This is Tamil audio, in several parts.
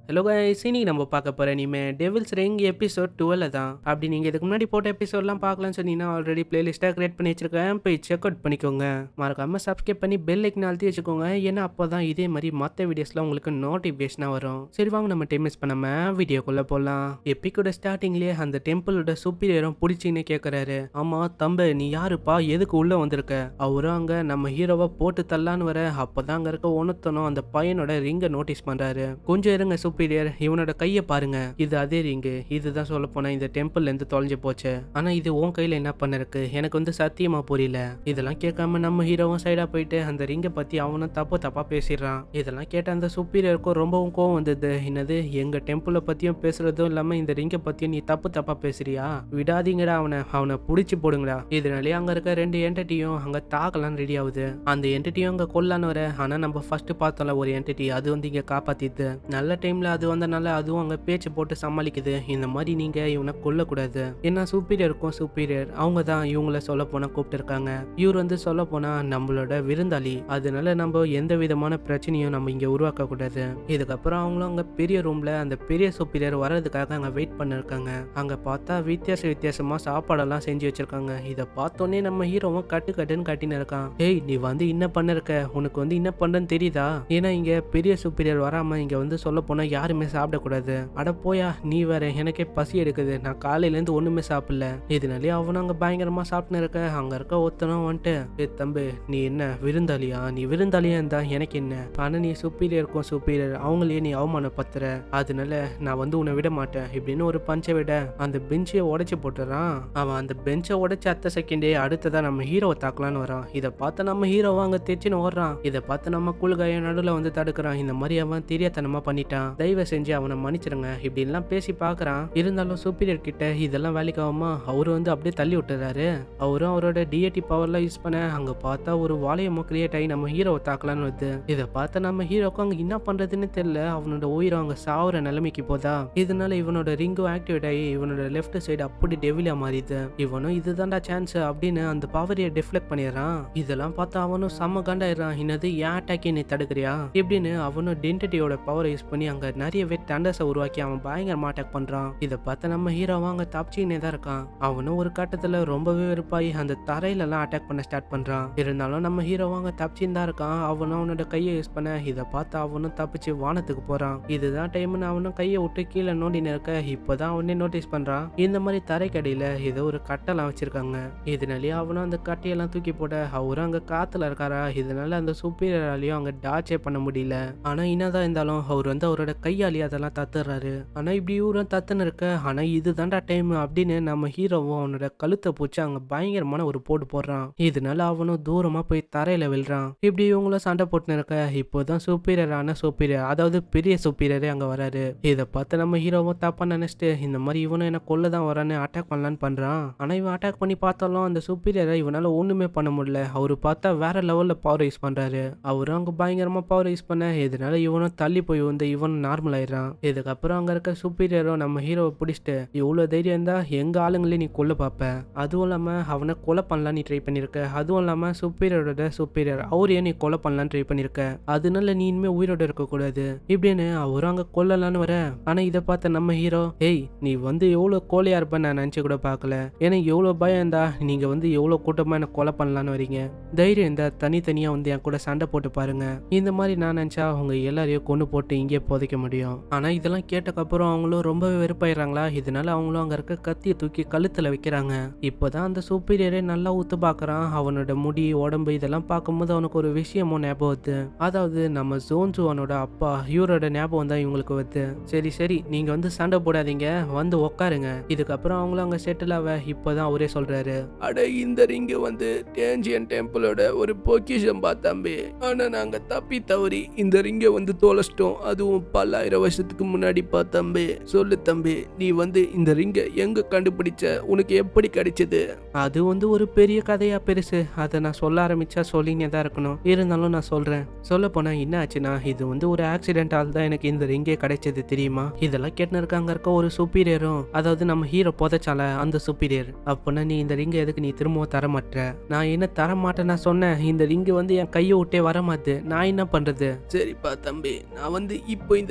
ஹலோ guys இன்னைக்கு நம்ம பார்க்க போகிற இனிமே டெவில்ஸ் ரிங் எபிசோட் டுவெல் தான் அப்படி நீங்கள் இதுக்கு முன்னாடி போட்ட எபிசோட்லாம் பார்க்கலாம்னு சொன்னீங்கன்னா ஆல்ரெடி பிளேலிஸ்ட்டாக கிரியேட் பண்ணி வச்சிருக்கேன் போய் செக் அவுட் பண்ணிக்கோங்க மறக்காம சப்ஸ்கிரைப் பண்ணி பெல் ஐக்கன் அழுத்தி வச்சுக்கோங்க ஏன்னா அப்போ தான் இதே மாதிரி மற்ற வீடியோஸ்லாம் உங்களுக்கு நோட்டிஃபிகேஷனாக வரும் சரி வாங்க நம்ம டைம் மிஸ் பண்ணாமல் வீடியோக்குள்ளே போகலாம் எப்பிக்கோட ஸ்டார்டிங்லேயே அந்த டெம்பிளோட சுப்பீரியரும் பிடிச்சின்னு கேட்குறாரு ஆமாம் தம்பு நீ யாருப்பா எதுக்கு உள்ளே வந்திருக்க அவரும் அங்கே நம்ம ஹீரோவை போட்டு தள்ளான்னு வர அப்போ தான் அங்கே இருக்க உணர்த்தனும் அந்த பையனோட ரிங்கை நோட்டீஸ் பண்ணுறாரு கொஞ்சம் இருங்க சுப்பீரியர் இவனோட கையை பாருங்க இது அதே ரிங்கு இதுதான் சொல்ல போனா இந்த டெம்பிள்ல இருந்து தொலைஞ்சு போச்சு ஆனா இது உன் கையில என்ன பண்ணிருக்கு எனக்கு வந்து சத்தியமா புரியல இதெல்லாம் கேட்காம நம்ம ஹீரோவும் சைடா போயிட்டு அந்த ரிங்கை பத்தி அவனும் தப்பு தப்பா பேசிடுறான் இதெல்லாம் கேட்ட அந்த சுப்பீரியருக்கும் ரொம்பவும் கோவம் வந்தது என்னது எங்க டெம்பிளை பத்தியும் பேசுறதும் இல்லாம இந்த ரிங்கை பத்தியும் நீ தப்பு தப்பா பேசுறியா விடாதீங்கடா அவனை அவனை புடிச்சு போடுங்கடா இதனாலே அங்க இருக்க ரெண்டு என்டிட்டியும் அங்க தாக்கலாம் ரெடி ஆகுது அந்த என்டிட்டியும் அங்க கொல்லான்னு வர ஆனா நம்ம ஃபர்ஸ்ட் பார்த்தோம்ல ஒரு என்டிட்டி அது வந்து இங்க காப்பாத்திது நல்ல டைம்ல அது வந்தனால அதுவும் அங்க பேச்சு போட்டு சமாளிக்குது இந்த மாதிரி நீங்க இவனை கொல்லக்கூடாது ஏன்னா சூப்பீரியருக்கும் சூப்பீரியர் அவங்க தான் இவங்கள சொல்ல போனா கூப்பிட்டு இருக்காங்க இவர் வந்து சொல்ல போனா நம்மளோட விருந்தாளி அதனால நம்ம எந்த விதமான பிரச்சனையும் நம்ம இங்க உருவாக்க கூடாது இதுக்கப்புறம் அவங்களும் அங்க பெரிய ரூம்ல அந்த பெரிய சூப்பீரியர் வர்றதுக்காக அங்க வெயிட் பண்ணிருக்காங்க அங்க பார்த்தா வித்தியாச வித்தியாசமா சாப்பாடெல்லாம் செஞ்சு வச்சிருக்காங்க இதை பார்த்தோன்னே நம்ம ஹீரோவும் கட்டு கட்டுன்னு கட்டின்னு இருக்கான் ஏய் நீ வந்து என்ன பண்ணிருக்க உனக்கு வந்து என்ன பண்றன்னு தெரியுதா ஏன்னா இங்க பெரிய சூப்பீரியர் வராம இங்க வந்து சொல்ல போனா யாருமே சாப்பிடக்கூடாது அட போயா நீ வேற எனக்கே பசி எடுக்குது நான் காலையில இருந்து ஒண்ணுமே சாப்பிடல இதனாலே அவனும் அங்க பயங்கரமா சாப்பிட்டு இருக்க அங்க இருக்க ஒருத்தனும் வந்துட்டு ஏ தம்பி நீ என்ன விருந்தாளியா நீ விருந்தாளியா இருந்தா எனக்கு என்ன ஆனா நீ சுப்பீரியருக்கும் சுப்பீரியர் அவங்களையே நீ அவமானப்படுத்துற அதனால நான் வந்து உன்னை விட மாட்டேன் இப்படின்னு ஒரு பஞ்சை விட அந்த பெஞ்சையை உடைச்சு போட்டுறான் அவன் அந்த பெஞ்சை உடைச்ச அத்த செகண்டே அடுத்ததா நம்ம ஹீரோவை தாக்கலான்னு வரான் இதை பார்த்து நம்ம ஹீரோவை அங்க தெச்சுன்னு ஓடுறான் இதை பார்த்து நம்ம குழுகாய நடுவில் வந்து தடுக்கிறான் இந்த மாதிரி அவன் தெரியாதனமா பண்ணிட்டான் தயவு செஞ்சு அவனை மன்னிச்சிருங்க இப்படின்லாம் பேசி பார்க்கறான் இருந்தாலும் சூப்பீரியர் கிட்ட இதெல்லாம் வேலைக்கு ஆகுமா அவரு வந்து அப்படியே தள்ளி விட்டுறாரு அவரும் அவரோட டிஏடி பவர்லாம் யூஸ் பண்ண அங்க பார்த்தா ஒரு வாழையமோ கிரியேட் ஆகி நம்ம ஹீரோவை தாக்கலான்னு வருது இதை பார்த்து நம்ம ஹீரோக்கு அங்க என்ன பண்றதுன்னு தெரியல அவனோட உயிரும் அங்க சாவுற நிலைமைக்கு போதா இதனால இவனோட ரிங்கும் ஆக்டிவேட் ஆகி இவனோட லெஃப்ட் சைடு அப்படி டெவிலா மாறிது இவனும் இதுதான்டா சான்ஸ் அப்படின்னு அந்த பவரையை டிஃப்ளெக்ட் பண்ணிடுறான் இதெல்லாம் பார்த்து அவனும் செம்ம கண்டாயிடுறான் என்னது ஏன் அட்டாக்கி நீ தடுக்கிறியா இப்படின்னு அவனும் டென்டிட்டியோட பவரை யூஸ் பண்ணி அங்க நிறையவே டண்டர்ஸை உருவாக்கி அவன் பயங்கரமா அட்டாக் பண்றான் இதை பார்த்து நம்ம ஹீரோவா அங்க தப்பிச்சுக்கினே தான் இருக்கான் அவனும் ஒரு கட்டத்துல ரொம்பவே வெறுப்பாகி அந்த தரையில எல்லாம் அட்டாக் பண்ண ஸ்டார்ட் பண்றான் இருந்தாலும் நம்ம ஹீரோவா அங்க தப்பிச்சுன்னு தான் இருக்கான் அவனும் அவனோட கையை யூஸ் பண்ண இதை பார்த்து அவனும் தப்பிச்சு வானத்துக்கு போறான் இதுதான் டைம்னு அவனும் கையை விட்டு கீழே நோண்டின்னு இருக்க இப்போதான் அவனே நோட்டீஸ் பண்றான் இந்த மாதிரி தரைக்கடியில ஏதோ ஒரு கட்டெல்லாம் வச்சிருக்காங்க இதனாலேயே அவனும் அந்த கட்டையெல்லாம் தூக்கி போட அவரும் அங்க காத்துல இருக்காரா இதனால அந்த சூப்பீரியராலையும் அங்க டாச்சே பண்ண முடியல ஆனா என்னதான் இருந்தாலும் அவர் வந்து அவரோட கையாலேயே அதெல்லாம் தத்துறாரு ஆனா இப்படி இவரும் தத்துன்னு இருக்க ஆனா இதுதான்டா டைம் அப்படின்னு நம்ம ஹீரோவும் அவனோட கழுத்தை பூச்சி அங்க பயங்கரமான ஒரு போட்டு போடுறான் இதனால அவனும் தூரமா போய் தரையில விழுறான் இப்படி இவங்களும் சண்டை போட்டுன்னு இருக்க இப்போதான் சூப்பீரியரான சூப்பீரியர் அதாவது பெரிய சூப்பீரியரே அங்க வராரு இதை பார்த்து நம்ம ஹீரோவும் தப்பா நினைச்சிட்டு இந்த மாதிரி இவனும் என்ன கொல்ல தான் வரான்னு அட்டாக் பண்ணலான்னு பண்றான் ஆனா இவன் அட்டாக் பண்ணி பார்த்தாலும் அந்த சூப்பீரியரை இவனால ஒண்ணுமே பண்ண முடியல அவரு பார்த்தா வேற லெவல்ல பவர் யூஸ் பண்றாரு அவரும் அங்க பயங்கரமா பவர் யூஸ் பண்ண இதனால இவனும் தள்ளி போய் வந்து இவனும் நார்மல் ஆயிடுறான் இதுக்கப்புறம் அங்க இருக்க சூப்பீரியரும் நம்ம ஹீரோவை பிடிச்சிட்டு இவ்வளவு தைரியம் இருந்தா எங்க ஆளுங்களே நீ கொல்ல பார்ப்ப அதுவும் இல்லாம அவனை கொலை பண்ணலாம் நீ ட்ரை பண்ணிருக்க அதுவும் இல்லாம சூப்பீரியரோட சூப்பீரியர் அவரையே நீ கொலை பண்ணலாம் ட்ரை பண்ணிருக்க அதனால நீ இனிமே உயிரோட இருக்க கூடாது இப்படின்னு அவரும் அங்க கொல்லலான்னு வர ஆனா இதை பார்த்த நம்ம ஹீரோ ஏய் நீ வந்து எவ்வளவு கோழையா இருப்ப நான் நினைச்சு கூட பார்க்கல ஏன்னா எவ்வளவு பயம் இருந்தா நீங்க வந்து எவ்வளவு கூட்டமா என்ன கொலை பண்ணலான்னு வரீங்க தைரியம் இருந்தா தனித்தனியா வந்து என் கூட சண்டை போட்டு பாருங்க இந்த மாதிரி நான் நினைச்சா அவங்க எல்லாரையும் கொண்டு போட்டு இங்கே புதைக்க முடியும் ஆனா இதெல்லாம் கேட்டக்கப்புறம் அவங்களும் ரொம்பவே வெறுப்பாயிடுறாங்களா இதனால அவங்களும் அங்க இருக்க கத்தியை தூக்கி கழுத்துல வைக்கிறாங்க இப்போதான் அந்த சூப்பீரியரே நல்லா ஊத்து பார்க்கறான் அவனோட முடி உடம்பு இதெல்லாம் பார்க்கும்போது அவனுக்கு ஒரு விஷயமும் ஞாபகம் வருது அதாவது நம்ம ஜோன்சுவனோட அப்பா இவரோட ஞாபகம் தான் இவங்களுக்கு வருது சரி சரி நீங்க வந்து சண்டை போடாதீங்க வந்து உட்காருங்க இதுக்கப்புறம் அவங்களும் அங்க செட்டில் ஆக இப்போதான் அவரே சொல்றாரு அட இந்த ரிங்கு வந்து டேஞ்சியன் டெம்பிளோட ஒரு பொக்கிஷம் தம்பி ஆனா நாங்க தப்பி தவறி இந்த ரிங்கை வந்து தொலைச்சிட்டோம் அதுவும் பல்லாயிரம் வருஷத்துக்கு முன்னாடி தம்பி சொல்லு தம்பி நீ வந்து இந்த ரிங்கை எங்க கண்டுபிடிச்ச உனக்கு எப்படி கிடைச்சது அது வந்து ஒரு பெரிய கதையா பெருசு அதை நான் சொல்ல ஆரம்பிச்சா சொல்லினே தான் இருக்கணும் இருந்தாலும் நான் சொல்றேன் சொல்ல போனா என்ன ஆச்சுன்னா இது வந்து ஒரு ஆக்சிடென்டால் தான் எனக்கு இந்த ரிங்கே கிடைச்சது தெரியுமா இதெல்லாம் கேட்டுன்னு இருக்காங்க இருக்க ஒரு சுப்பீரியரும் அதாவது நம்ம ஹீரோ புதைச்சால அந்த சுப்பீரியர் அப்போனா நீ இந்த ரிங்கை எதுக்கு நீ திரும்பவும் தர மாட்ட நான் என்ன தர மாட்டேன் நான் சொன்னேன் இந்த ரிங்கு வந்து என் கையை விட்டே வர மாட்டுது நான் என்ன பண்றது சரிப்பா தம்பி நான் வந்து இப்போ இந்த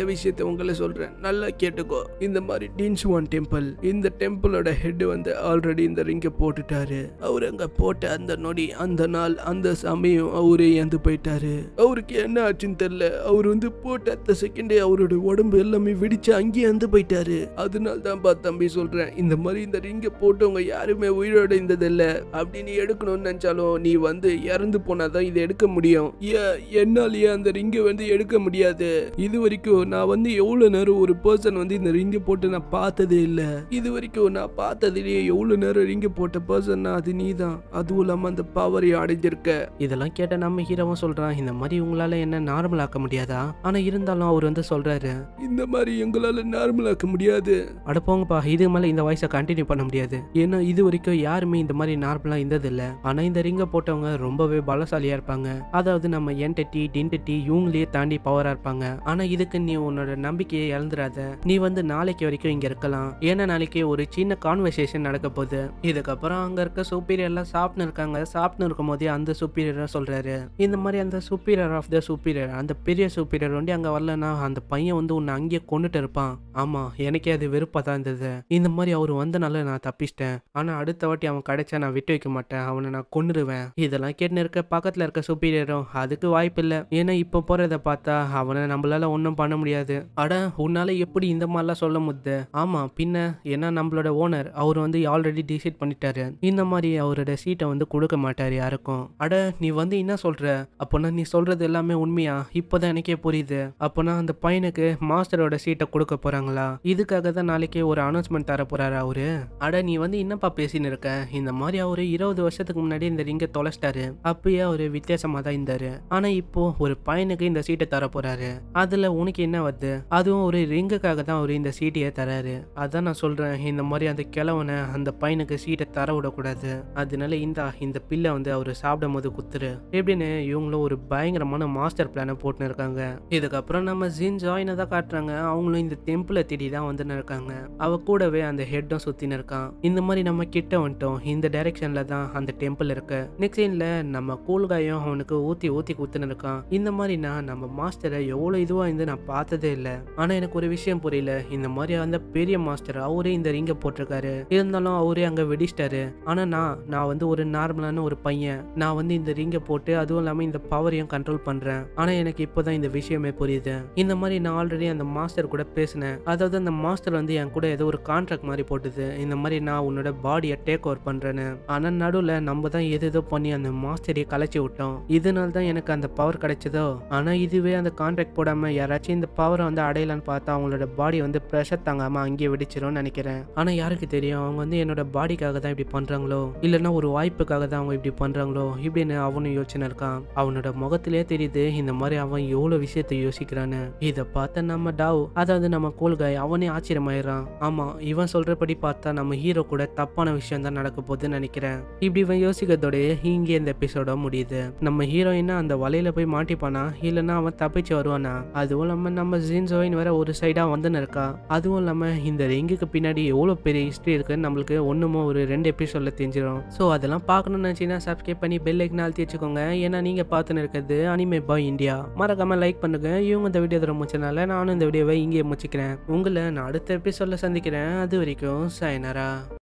இந்த விஷயத்தை உங்களை சொல்றேன் நல்லா கேட்டுக்கோ இந்த மாதிரி டின்ஸ்வான் டெம்பிள் இந்த டெம்பிளோட ஹெட் வந்து ஆல்ரெடி இந்த ரிங்கை போட்டுட்டாரு அவர் அங்க போட்ட அந்த நொடி அந்த நாள் அந்த சமயம் அவரே இறந்து போயிட்டாரு அவருக்கு என்ன ஆச்சுன்னு தெரியல அவர் வந்து போட்ட அடுத்த செகண்டே அவரோட உடம்பு எல்லாமே வெடிச்சு அங்கேயே இறந்து போயிட்டாரு அதனால தான் பா தம்பி சொல்றேன் இந்த மாதிரி இந்த ரிங்கை போட்டவங்க யாருமே உயிரோட இருந்ததில்ல அப்படி நீ எடுக்கணும்னு நினைச்சாலும் நீ வந்து இறந்து போனாதான் இதை எடுக்க முடியும் ஏன் என்னாலயே அந்த ரிங்கை வந்து எடுக்க முடியாது இது வரைக்கும் நான் வந்து எவ்வளவு நேரம் ஒரு பர்சன் வந்து இந்த ரிங்கை போட்டு நான் பார்த்ததே இல்லை இது வரைக்கும் நான் பார்த்ததுலயே எவ்வளவு நேரம் ரிங்கை போட்ட பர்சன்னா அது நீ தான் அதுவும் இல்லாம அந்த பவரை அடைஞ்சிருக்க இதெல்லாம் கேட்ட நம்ம ஹீரோவும் சொல்றான் இந்த மாதிரி உங்களால என்ன நார்மல் ஆக்க முடியாதா ஆனா இருந்தாலும் அவர் வந்து சொல்றாரு இந்த மாதிரி எங்களால நார்மல் ஆக்க முடியாது அட போங்கப்பா இது மேல இந்த வாய்ஸை கண்டினியூ பண்ண முடியாது ஏன்னா இது வரைக்கும் யாருமே இந்த மாதிரி நார்மலா இருந்ததில்ல ஆனா இந்த ரிங்கை போட்டவங்க ரொம்பவே பலசாலியா இருப்பாங்க அதாவது நம்ம என்டிட்டி டின்டிட்டி இவங்களையே தாண்டி பவரா இருப்பாங்க ஆனா இதுக்கு நீ உன்னோட நம்பிக்கையை இழந்துடாத நீ வந்து நாளைக்கு வரைக்கும் இங்க இருக்கலாம் ஏன்னா நாளைக்கு ஒரு சின்ன கான்வர்சேஷன் நடக்க போகுது இதுக்கப்புறம் அங்க இருக்க சூப்பீரியர் எல்லாம் சாப்பிட்டு இருக்காங்க சாப்பிட்டு இருக்கும் போதே அந்த சூப்பீரியர் சொல்றாரு இந்த மாதிரி அந்த சூப்பீரியர் ஆஃப் த சூப்பீரியர் அந்த பெரிய சூப்பீரியர் வந்து அங்க வரலன்னா அந்த பையன் வந்து உன்னை அங்கேயே கொண்டுட்டு இருப்பான் ஆமா எனக்கே அது வெறுப்பா தான் இருந்தது இந்த மாதிரி அவர் வந்தனால நான் தப்பிச்சிட்டேன் ஆனா அடுத்த வாட்டி அவன் கிடைச்சா நான் விட்டு வைக்க மாட்டேன் அவனை நான் கொன்னுடுவேன் இதெல்லாம் கேட்டு இருக்க பக்கத்துல இருக்க சூப்பீரியரும் அதுக்கு வாய்ப்பு இல்லை ஏன்னா இப்போ போறத பார்த்தா அவனை நம்மளால ஒன்றும் பண்ண முடியாது அட உன்னால எப்படி இந்த மாதிரிலாம் சொல்ல முடியுது ஆமா பின்ன ஏன்னா நம்மளோட ஓனர் அவர் வந்து ஆல்ரெடி டிசைட் பண்ணிட்டாரு இந்த மாதிரி அவரோட சீட்டை வந்து கொடுக்க மாட்டாரு யாருக்கும் அட நீ வந்து என்ன சொல்ற அப்போனா நீ சொல்றது எல்லாமே உண்மையா இப்போதான் எனக்கே புரியுது அப்போனா அந்த பையனுக்கு மாஸ்டரோட சீட்டை கொடுக்க போறாங்களா இதுக்காக தான் நாளைக்கே ஒரு அனௌன்ஸ்மெண்ட் தர போறாரு அவரு அட நீ வந்து என்னப்பா பேசின்னு இருக்க இந்த மாதிரி அவரு இருபது வருஷத்துக்கு முன்னாடி இந்த ரிங்கை தொலைச்சிட்டாரு அப்பயே அவரு வித்தியாசமா தான் இருந்தாரு ஆனா இப்போ ஒரு பையனுக்கு இந்த சீட்டை தர போறாரு அதுல உனக்கு என்ன வருது அதுவும் ஒரு ரிங்குக்காக தான் அவரு இந்த சீட்டையே தராரு அதான் நான் சொல்றேன் இந்த மாதிரி அந்த கிழவனை அந்த பையனுக்கு சீட்டை தர விடக்கூடாது அதனால இந்தா இந்த பில்லை வந்து அவரு சாப்பிடும் போது குத்துரு எப்படின்னு இவங்களும் ஒரு பயங்கரமான மாஸ்டர் பிளானை போட்டுன்னு இருக்காங்க இதுக்கப்புறம் நம்ம ஜின் ஜாயினை தான் காட்டுறாங்க அவங்களும் இந்த டெம்பிளை தேடி தான் வந்துன்னு இருக்காங்க அவ கூடவே அந்த ஹெட்டும் சுத்தின்னு இருக்கான் இந்த மாதிரி நம்ம கிட்ட வந்துட்டோம் இந்த டைரக்ஷன்ல தான் அந்த டெம்பிள் இருக்கு நெக்ஸ்ட் சீன்ல நம்ம கூழ்காயும் அவனுக்கு ஊத்தி ஊத்தி குத்துன்னு இருக்கான் இந்த மாதிரி நான் நம்ம மாஸ்டரை எவ்வளவு இதுவா இருந்து நான் பார்த்ததே இல்லை ஆனா எனக்கு ஒரு விஷயம் புரியல இந்த மாதிரி அந்த பெரிய மாஸ்டர் அவரே இந்த ரிங்கை போட்டிருக்காரு இருந்தாலும் அவரே அங்க வெடிச்சிட்டாரு ஆனா நான் நான் வந்து ஒரு நார்மலான ஒரு பையன் நான் வந்து இந்த ரிங்கை போட்டு அதுவும் இல்லாம இந்த பவரையும் கண்ட்ரோல் பண்றேன் ஆனா எனக்கு இப்போதான் இந்த விஷயமே புரியுது இந்த மாதிரி நான் ஆல்ரெடி அந்த மாஸ்டர் கூட பேசினேன் அதாவது அந்த மாஸ்டர் வந்து என் கூட ஏதோ ஒரு கான்ட்ராக்ட் மாதிரி போட்டுது இந்த மாதிரி நான் உன்னோட பாடியை டேக் ஓவர் பண்றேன்னு ஆனா நடுவுல நம்ம தான் எது ஏதோ பண்ணி அந்த மாஸ்டரையை கலைச்சி விட்டோம் இதனால தான் எனக்கு அந்த பவர் கிடைச்சதோ ஆனா இதுவே அந்த கான்ட்ராக்ட் போடாம யாராச்சும் இந்த பவரை வந்து அடையலான்னு பார்த்தா அவங்களோட பாடி வந்து ப்ரெஷர் தாங்காம அங்கேயே வெடிச்சிரும்னு நினைக்கிறேன் ஆனா யாருக்கு தெரியும் அவங்க வந்து என்னோட பாடிக்காக தான் இப்படி பண்றாங்களோ இல்லைன்னா ஒரு வாய்ப்புக்காக தான் அவங்க இப்படி பண்றாங்களோ இப்படின்னு அவனும் யோசனை இருக்கான் அவனோட முகத்திலே தெரியுது இந்த மாதிரி அவன் எவ்வளவு விஷயத்தை யோசிக்கிறான்னு இதை பார்த்த நம்ம டாவ் அதாவது நம்ம கோல்காய் அவனே ஆச்சரியமாயிடுறான் ஆமா இவன் சொல்றபடி பார்த்தா நம்ம ஹீரோ கூட தப்பான விஷயம் தான் நடக்க போகுதுன்னு நினைக்கிறேன் இப்படி இவன் யோசிக்கிறதோடய இங்கே இந்த எபிசோட முடியுது நம்ம ஹீரோயினா அந்த வலையில போய் மாட்டிப்பானா இல்லைன்னா அவன் தப்பிச்சு வருவானா அதுவும் இல்லாம நம்ம ஜின்சோயின் வேற ஒரு சைடா வந்துன்னு இருக்கா அதுவும் இல்லாம இந்த ரிங்குக்கு பின்னாடி எவ்வளவு பெரிய ஹிஸ்டரி இருக்குன்னு நம்மளுக்கு ஒண்ணுமோ ஒரு ரெண்டு எபிசோட்ல தெரிஞ்சிடும் ஸோ அதெல்லாம் பார்க்கணும்னு நினைச்சீங்கன்னா சப்ஸ்கிரைப் பண்ணி பெல் ஐக்கன் அழுத்தி வச்சுக்கோங்க ஏன்னா நீங்க பார்த்துன்னு இருக்கிறது அனிமே பாய் இந்தியா மறக்காம லைக் பண்ணுங்க இவங்க இந்த வீடியோ தர முடிச்சனால நானும் இந்த வீடியோவை இங்கே முடிச்சுக்கிறேன் உங்களை நான் அடுத்த எபிசோட்ல சந்திக்கிறேன் அது வரைக்கும் சைனரா